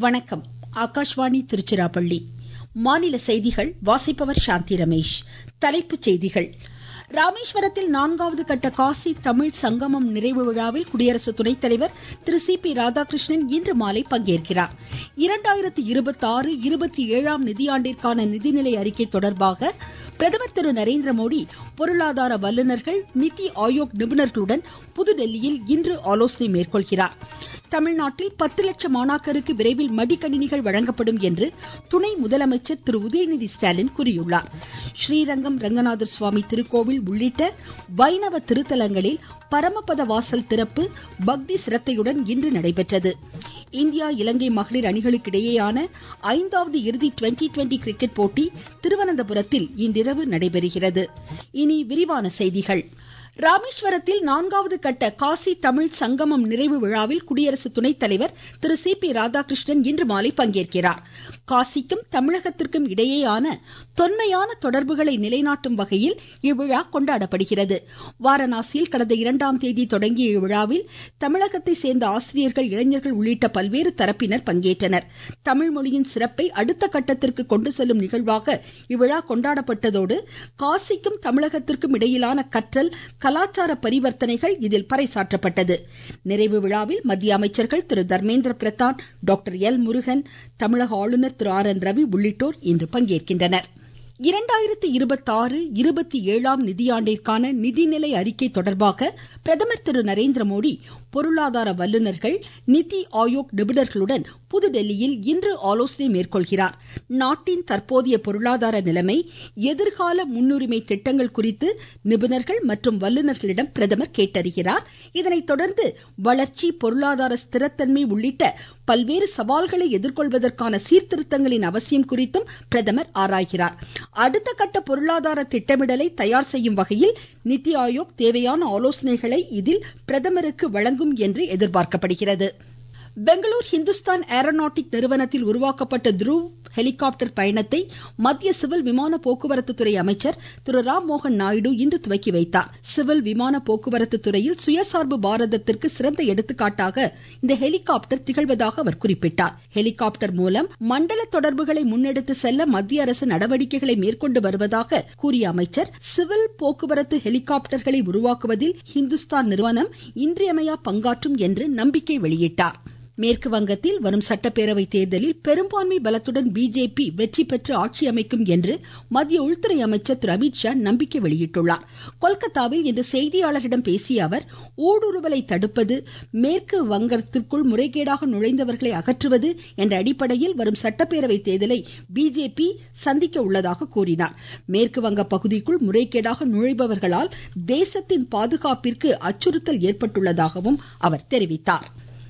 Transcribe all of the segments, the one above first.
வணக்கம் ஆகாஷ்வாணி திருச்சிராப்பள்ளி மாநில செய்திகள் வாசிப்பவர் சாந்தி ரமேஷ் தலைப்புச் செய்திகள் ராமேஸ்வரத்தில் நான்காவது கட்ட காசி தமிழ் சங்கமம் நிறைவு விழாவில் குடியரசு துணைத் தலைவர் திரு சி பி ராதாகிருஷ்ணன் இன்று மாலை பங்கேற்கிறார் இரண்டாயிரத்தி இருபத்தி ஆறு இருபத்தி ஏழாம் நிதியாண்டிற்கான நிதிநிலை அறிக்கை தொடர்பாக பிரதமர் திரு நரேந்திரமோடி பொருளாதார வல்லுநர்கள் நித்தி ஆயோக் நிபுணர்களுடன் புதுதில்லியில் இன்று ஆலோசனை மேற்கொள்கிறார் தமிழ்நாட்டில் பத்து லட்சம் மாணாக்கருக்கு விரைவில் மடிக்கணினிகள் வழங்கப்படும் என்று துணை முதலமைச்சர் திரு உதயநிதி ஸ்டாலின் கூறியுள்ளார் ஸ்ரீரங்கம் ரங்கநாதர் சுவாமி திருக்கோவில் உள்ளிட்ட வைணவ திருத்தலங்களில் பரமபத வாசல் திறப்பு பக்தி சிரத்தையுடன் இன்று நடைபெற்றது இந்தியா இலங்கை மகளிர் அணிகளுக்கிடையேயான ஐந்தாவது இறுதி டுவெண்டி டுவெண்டி கிரிக்கெட் போட்டி திருவனந்தபுரத்தில் இன்றிரவு நடைபெறுகிறது இனி விரிவான செய்திகள் ராமேஸ்வரத்தில் நான்காவது கட்ட காசி தமிழ் சங்கமம் நிறைவு விழாவில் குடியரசு துணைத் தலைவர் திரு சி பி ராதாகிருஷ்ணன் இன்று மாலை பங்கேற்கிறார் காசிக்கும் தமிழகத்திற்கும் இடையேயான தொன்மையான தொடர்புகளை நிலைநாட்டும் வகையில் இவ்விழா கொண்டாடப்படுகிறது வாரணாசியில் கடந்த இரண்டாம் தேதி தொடங்கிய இவ்விழாவில் தமிழகத்தை சேர்ந்த ஆசிரியர்கள் இளைஞர்கள் உள்ளிட்ட பல்வேறு தரப்பினர் பங்கேற்றனர் தமிழ் மொழியின் சிறப்பை அடுத்த கட்டத்திற்கு கொண்டு செல்லும் நிகழ்வாக இவ்விழா கொண்டாடப்பட்டதோடு காசிக்கும் தமிழகத்திற்கும் இடையிலான கற்றல் கலாச்சார பரிவர்த்தனைகள் இதில் பறைசாற்றப்பட்டது நிறைவு விழாவில் மத்திய அமைச்சர்கள் திரு தர்மேந்திர பிரதான் டாக்டர் எல் முருகன் தமிழக ஆளுநர் திரு ஆர் என் ரவி உள்ளிட்டோர் இன்று பங்கேற்கின்றனர் இரண்டாயிரத்தி இருபத்தி ஆறு இருபத்தி ஏழாம் நிதியாண்டிற்கான நிதிநிலை அறிக்கை தொடர்பாக பிரதமர் திரு நரேந்திரமோடி பொருளாதார வல்லுநர்கள் நித்தி ஆயோக் நிபுணர்களுடன் புதுதில்லியில் இன்று ஆலோசனை மேற்கொள்கிறார் நாட்டின் தற்போதைய பொருளாதார நிலைமை எதிர்கால முன்னுரிமை திட்டங்கள் குறித்து நிபுணர்கள் மற்றும் வல்லுநர்களிடம் பிரதமர் கேட்டறிகிறார் இதனைத் தொடர்ந்து வளர்ச்சி பொருளாதார ஸ்திரத்தன்மை உள்ளிட்ட பல்வேறு சவால்களை எதிர்கொள்வதற்கான சீர்திருத்தங்களின் அவசியம் குறித்தும் பிரதமர் ஆராய்கிறார் அடுத்த கட்ட பொருளாதார திட்டமிடலை தயார் செய்யும் வகையில் நித்தி ஆயோக் தேவையான ஆலோசனைகளை இதில் பிரதமருக்கு வழங்கும் என்று எதிர்பார்க்கப்படுகிறது பெங்களூர் ஹிந்துஸ்தான் ஏரோநாட்டிக் நிறுவனத்தில் உருவாக்கப்பட்ட துருவ் ஹெலிகாப்டர் பயணத்தை மத்திய சிவில் விமான போக்குவரத்து துறை அமைச்சர் திரு ராம் மோகன் நாயுடு இன்று துவக்கி வைத்தார் சிவில் விமான போக்குவரத்து துறையில் சுயசார்பு பாரதத்திற்கு சிறந்த எடுத்துக்காட்டாக இந்த ஹெலிகாப்டர் திகழ்வதாக அவர் குறிப்பிட்டார் ஹெலிகாப்டர் மூலம் மண்டல தொடர்புகளை முன்னெடுத்து செல்ல மத்திய அரசு நடவடிக்கைகளை மேற்கொண்டு வருவதாக கூறிய அமைச்சர் சிவில் போக்குவரத்து ஹெலிகாப்டர்களை உருவாக்குவதில் ஹிந்துஸ்தான் நிறுவனம் இன்றியமையா பங்காற்றும் என்று நம்பிக்கை வெளியிட்டார் மேற்கு வங்கத்தில் வரும் சட்டப்பேரவை தேர்தலில் பெரும்பான்மை பலத்துடன் பிஜேபி வெற்றி பெற்று ஆட்சி அமைக்கும் என்று மத்திய உள்துறை அமைச்சர் திரு அமித்ஷா நம்பிக்கை வெளியிட்டுள்ளார் கொல்கத்தாவில் இன்று செய்தியாளர்களிடம் பேசிய அவர் ஊடுருவலை தடுப்பது மேற்கு வங்கத்திற்குள் முறைகேடாக நுழைந்தவர்களை அகற்றுவது என்ற அடிப்படையில் வரும் சட்டப்பேரவை தேர்தலை பிஜேபி சந்திக்க உள்ளதாக கூறினார் மேற்கு வங்க பகுதிக்குள் முறைகேடாக நுழைபவர்களால் தேசத்தின் பாதுகாப்பிற்கு அச்சுறுத்தல் ஏற்பட்டுள்ளதாகவும் அவர் தெரிவித்தார்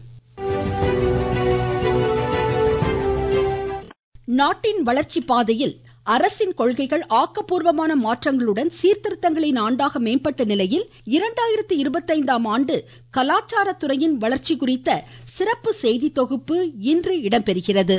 நாட்டின் வளர்ச்சி பாதையில் அரசின் கொள்கைகள் ஆக்கப்பூர்வமான மாற்றங்களுடன் சீர்திருத்தங்களின் ஆண்டாக மேம்பட்ட நிலையில் இரண்டாயிரத்தி இருபத்தைந்தாம் ஆண்டு கலாச்சாரத்துறையின் வளர்ச்சி குறித்த சிறப்பு செய்தி தொகுப்பு இன்று இடம்பெறுகிறது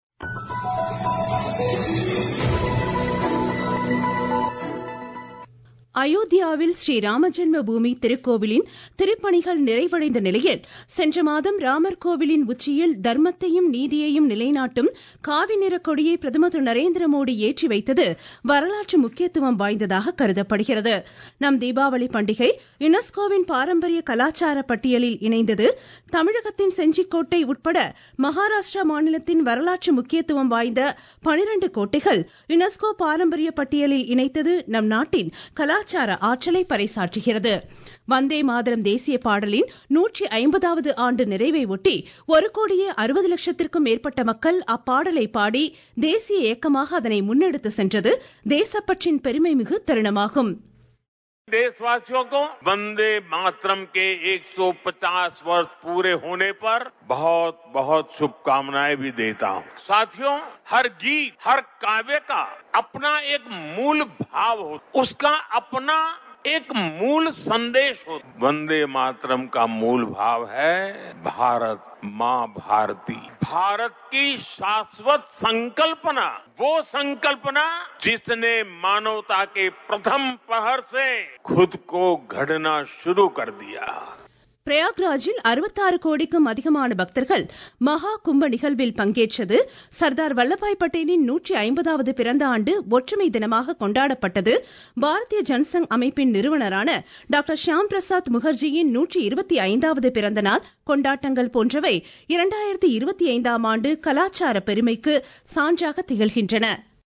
அயோத்தியாவில் ஸ்ரீ ராமஜென்ம பூமி திருக்கோவிலின் திருப்பணிகள் நிறைவடைந்த நிலையில் சென்ற மாதம் ராமர் கோவிலின் உச்சியில் தர்மத்தையும் நீதியையும் நிலைநாட்டும் காவி நிற கொடியை பிரதமர் திரு நரேந்திர மோடி ஏற்றி வைத்தது வரலாற்று முக்கியத்துவம் வாய்ந்ததாக கருதப்படுகிறது நம் தீபாவளி பண்டிகை யுனெஸ்கோவின் பாரம்பரிய கலாச்சார பட்டியலில் இணைந்தது தமிழகத்தின் செஞ்சிக்கோட்டை உட்பட மகாராஷ்டிரா மாநிலத்தின் வரலாற்று முக்கியத்துவம் வாய்ந்த பனிரண்டு கோட்டைகள் யுனெஸ்கோ பாரம்பரிய பட்டியலில் இணைத்தது நம் நாட்டின் கலாச்சார கலாச்சார ஆற்றலை பறைசாற்றுகிறது வந்தே மாதரம் தேசிய பாடலின் நூற்றி ஐம்பதாவது ஆண்டு நிறைவை ஒட்டி ஒரு கோடியே அறுபது லட்சத்திற்கும் மேற்பட்ட மக்கள் அப்பாடலை பாடி தேசிய இயக்கமாக அதனை முன்னெடுத்து சென்றது தேசப்பற்றின் பெருமை மிகு தருணமாகும் देशवासियों को वंदे मातरम के 150 वर्ष पूरे होने पर बहुत बहुत शुभकामनाएं भी देता हूं साथियों हर गीत हर काव्य का अपना एक मूल भाव हो उसका अपना एक मूल संदेश हो वंदे मातरम का मूल भाव है भारत माँ भारती भारत की शाश्वत संकल्पना वो संकल्पना जिसने मानवता के प्रथम पहर से खुद को घड़ना शुरू कर दिया பிரயாக்ராஜில் அறுபத்தாறு கோடிக்கும் அதிகமான பக்தர்கள் மகா கும்ப நிகழ்வில் பங்கேற்றது சர்தார் வல்லபாய் பட்டேலின் நூற்றி ஐம்பதாவது பிறந்த ஆண்டு ஒற்றுமை தினமாக கொண்டாடப்பட்டது பாரதிய ஜனசங் அமைப்பின் நிறுவனரான டாக்டர் ஷியாம் பிரசாத் முகர்ஜியின் நூற்றி இருபத்தி ஐந்தாவது பிறந்த நாள் கொண்டாட்டங்கள் போன்றவை இரண்டாயிரத்தி இருபத்தி ஐந்தாம் ஆண்டு கலாச்சார பெருமைக்கு சான்றாக திகழ்கின்றன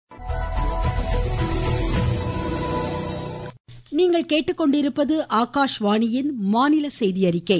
நீங்கள் கேட்டுக்கொண்டிருப்பது ஆகாஷ்வாணியின் மாநில செய்தி அறிக்கை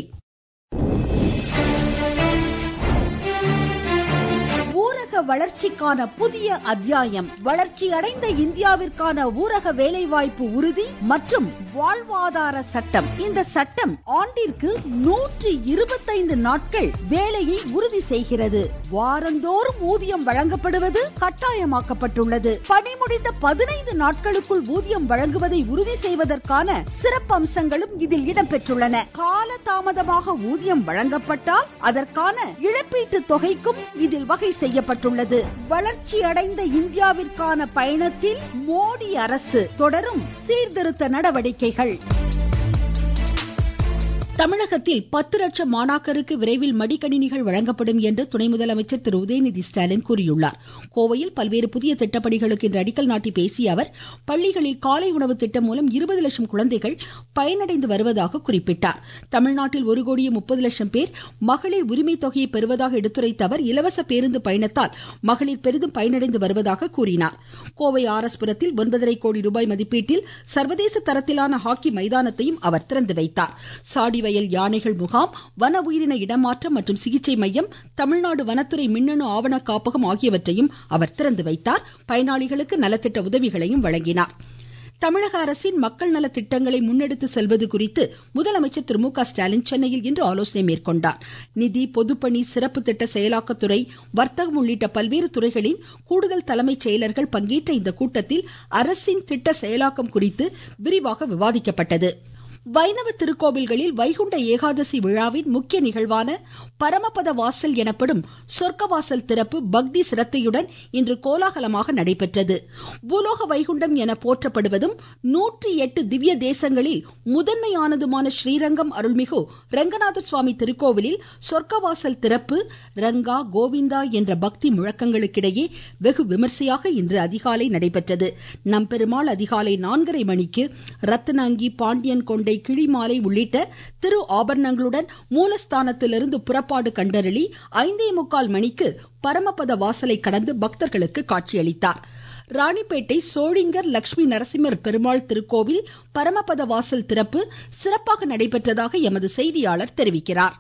ஊரக வளர்ச்சிக்கான புதிய அத்தியாயம் வளர்ச்சி அடைந்த இந்தியாவிற்கான ஊரக வேலைவாய்ப்பு உறுதி மற்றும் வாழ்வாதார சட்டம் இந்த சட்டம் ஆண்டிற்கு நூற்றி இருபத்தைந்து நாட்கள் வேலையை உறுதி செய்கிறது வாரந்தோறும் ஊதியம் வழங்கப்படுவது கட்டாயமாக்கப்பட்டுள்ளது பணி முடிந்த பதினைந்து நாட்களுக்குள் ஊதியம் வழங்குவதை உறுதி செய்வதற்கான சிறப்பு அம்சங்களும் இதில் இடம்பெற்றுள்ளன கால தாமதமாக ஊதியம் வழங்கப்பட்டால் அதற்கான இழப்பீட்டு தொகைக்கும் இதில் வகை செய்யப்பட்டுள்ளது வளர்ச்சி அடைந்த இந்தியாவிற்கான பயணத்தில் மோடி அரசு தொடரும் சீர்திருத்த நடவடிக்கைகள் தமிழகத்தில் பத்து லட்சம் மாணாக்கருக்கு விரைவில் மடிக்கணினிகள் வழங்கப்படும் என்று துணை முதலமைச்சர் திரு உதயநிதி ஸ்டாலின் கூறியுள்ளார் கோவையில் பல்வேறு புதிய திட்டப்பணிகளுக்கு இன்று அடிக்கல் நாட்டி பேசிய அவர் பள்ளிகளில் காலை உணவு திட்டம் மூலம் இருபது லட்சம் குழந்தைகள் பயனடைந்து வருவதாக குறிப்பிட்டார் தமிழ்நாட்டில் ஒரு கோடியே முப்பது லட்சம் பேர் மகளிர் உரிமை தொகையை பெறுவதாக எடுத்துரைத்த அவர் இலவச பேருந்து பயணத்தால் மகளிர் பெரிதும் பயனடைந்து வருவதாக கூறினார் கோவை ஆரஸ்புரத்தில் ஒன்பதரை கோடி ரூபாய் மதிப்பீட்டில் சர்வதேச தரத்திலான ஹாக்கி மைதானத்தையும் அவர் திறந்து வைத்தார் சாடி வயல் யானைகள் முகாம் வன உயிரின இடமாற்றம் மற்றும் சிகிச்சை மையம் தமிழ்நாடு வனத்துறை மின்னணு ஆவண காப்பகம் ஆகியவற்றையும் அவர் திறந்து வைத்தார் பயனாளிகளுக்கு நலத்திட்ட உதவிகளையும் வழங்கினார் தமிழக அரசின் மக்கள் நல திட்டங்களை முன்னெடுத்து செல்வது குறித்து முதலமைச்சர் திரு மு க ஸ்டாலின் சென்னையில் இன்று ஆலோசனை மேற்கொண்டார் நிதி பொதுப்பணி சிறப்பு திட்ட செயலாக்கத்துறை வர்த்தகம் உள்ளிட்ட பல்வேறு துறைகளின் கூடுதல் தலைமைச் செயலர்கள் பங்கேற்ற இந்த கூட்டத்தில் அரசின் திட்ட செயலாக்கம் குறித்து விரிவாக விவாதிக்கப்பட்டது வைணவ திருக்கோவில்களில் வைகுண்ட ஏகாதசி விழாவின் முக்கிய நிகழ்வான பரமபத வாசல் எனப்படும் சொர்க்கவாசல் திறப்பு பக்தி சிரத்தையுடன் இன்று கோலாகலமாக நடைபெற்றது பூலோக வைகுண்டம் என போற்றப்படுவதும் நூற்றி எட்டு திவ்ய தேசங்களில் முதன்மையானதுமான ஸ்ரீரங்கம் அருள்மிகு ரங்கநாத சுவாமி திருக்கோவிலில் சொர்க்கவாசல் திறப்பு ரங்கா கோவிந்தா என்ற பக்தி முழக்கங்களுக்கிடையே வெகு விமர்சையாக இன்று அதிகாலை நடைபெற்றது நம்பெருமாள் அதிகாலை நான்கரை மணிக்கு ரத்னாங்கி பாண்டியன் கொண்டை கிளிமாலை உள்ளிட்ட திரு ஆபரணங்களுடன் மூலஸ்தானத்திலிருந்து புறப்பாடு கண்டருளி ஐந்தே முக்கால் மணிக்கு பரமபத வாசலை கடந்து பக்தர்களுக்கு காட்சியளித்தார் ராணிப்பேட்டை சோழிங்கர் லட்சுமி நரசிம்மர் பெருமாள் திருக்கோவில் பரமபத வாசல் திறப்பு சிறப்பாக நடைபெற்றதாக எமது செய்தியாளர் தெரிவிக்கிறார்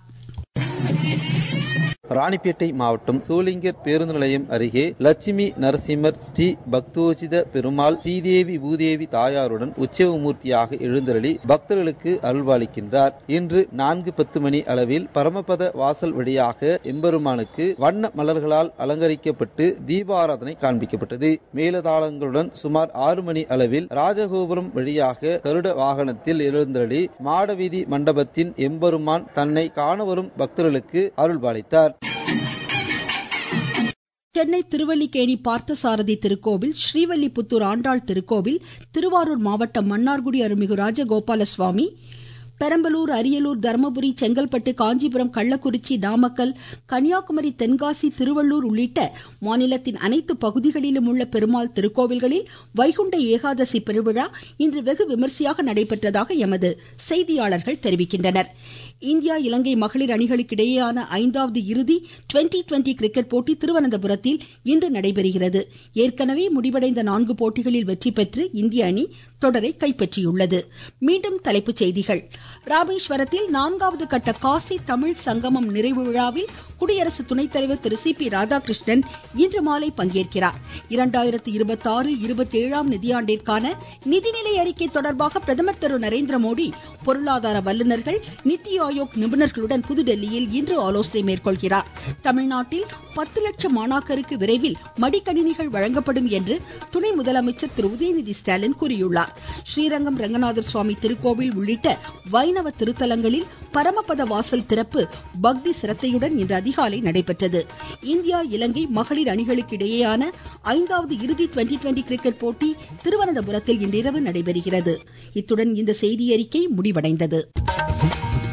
ராணிப்பேட்டை மாவட்டம் சோளிங்கர் பேருந்து நிலையம் அருகே லட்சுமி நரசிம்மர் ஸ்ரீ பக்தோஜித பெருமாள் ஸ்ரீதேவி பூதேவி தாயாருடன் உற்சவ மூர்த்தியாக எழுந்தருளி பக்தர்களுக்கு அருள்வாளிக்கின்றார் இன்று நான்கு பத்து மணி அளவில் பரமபத வாசல் வழியாக எம்பெருமானுக்கு வண்ண மலர்களால் அலங்கரிக்கப்பட்டு தீபாராதனை காண்பிக்கப்பட்டது மேலதாளங்களுடன் சுமார் ஆறு மணி அளவில் ராஜகோபுரம் வழியாக கருட வாகனத்தில் எழுந்தருளி மாடவீதி மண்டபத்தின் எம்பெருமான் தன்னை காண வரும் பக்தர்களுக்கு அருள்பாலித்தார் சென்னை திருவல்லிக்கேணி பார்த்தசாரதி திருக்கோவில் ஸ்ரீவல்லிபுத்தூர் ஆண்டாள் திருக்கோவில் திருவாரூர் மாவட்டம் மன்னார்குடி அருள்மிகு ராஜகோபால சுவாமி பெரம்பலூர் அரியலூர் தருமபுரி செங்கல்பட்டு காஞ்சிபுரம் கள்ளக்குறிச்சி நாமக்கல் கன்னியாகுமரி தென்காசி திருவள்ளூர் உள்ளிட்ட மாநிலத்தின் அனைத்து பகுதிகளிலும் உள்ள பெருமாள் திருக்கோவில்களில் வைகுண்ட ஏகாதசி பெருவிழா இன்று வெகு விமர்சையாக நடைபெற்றதாக எமது செய்தியாளர்கள் தெரிவிக்கின்றனர் இந்தியா இலங்கை மகளிர் அணிகளுக்கு இடையேயான ஐந்தாவது இறுதி டுவெண்டி டுவெண்டி கிரிக்கெட் போட்டி திருவனந்தபுரத்தில் இன்று நடைபெறுகிறது ஏற்கனவே முடிவடைந்த நான்கு போட்டிகளில் வெற்றி பெற்று இந்திய அணி தொடரை கைப்பற்றியுள்ளது மீண்டும் தலைப்புச் செய்திகள் ராமேஸ்வரத்தில் நான்காவது கட்ட காசி தமிழ் சங்கமம் நிறைவு விழாவில் குடியரசு துணைத் தலைவர் திரு சி பி ராதாகிருஷ்ணன் இன்று மாலை பங்கேற்கிறார் இரண்டாயிரத்தி இருபத்தி ஆறு இருபத்தி ஏழாம் நிதியாண்டிற்கான நிதிநிலை அறிக்கை தொடர்பாக பிரதமர் திரு நரேந்திர மோடி பொருளாதார வல்லுநர்கள் நித்தி ஆயோக் நிபுணர்களுடன் புதுடெல்லியில் இன்று ஆலோசனை மேற்கொள்கிறார் தமிழ்நாட்டில் பத்து லட்சம் மாணாக்கருக்கு விரைவில் மடிக்கணினிகள் வழங்கப்படும் என்று துணை முதலமைச்சர் திரு உதயநிதி ஸ்டாலின் கூறியுள்ளார் ஸ்ரீரங்கம் ரங்கநாதர் சுவாமி திருக்கோவில் உள்ளிட்ட வைணவ திருத்தலங்களில் பரமபத வாசல் திறப்பு பக்தி சிரத்தையுடன் இன்று அதிகாலை நடைபெற்றது இந்தியா இலங்கை மகளிர் அணிகளுக்கு இடையேயான ஐந்தாவது இறுதி டுவெண்டி டுவெண்டி கிரிக்கெட் போட்டி திருவனந்தபுரத்தில் இன்றிரவு நடைபெறுகிறது இத்துடன் இந்த செய்தியறிக்கை முடிவடைந்தது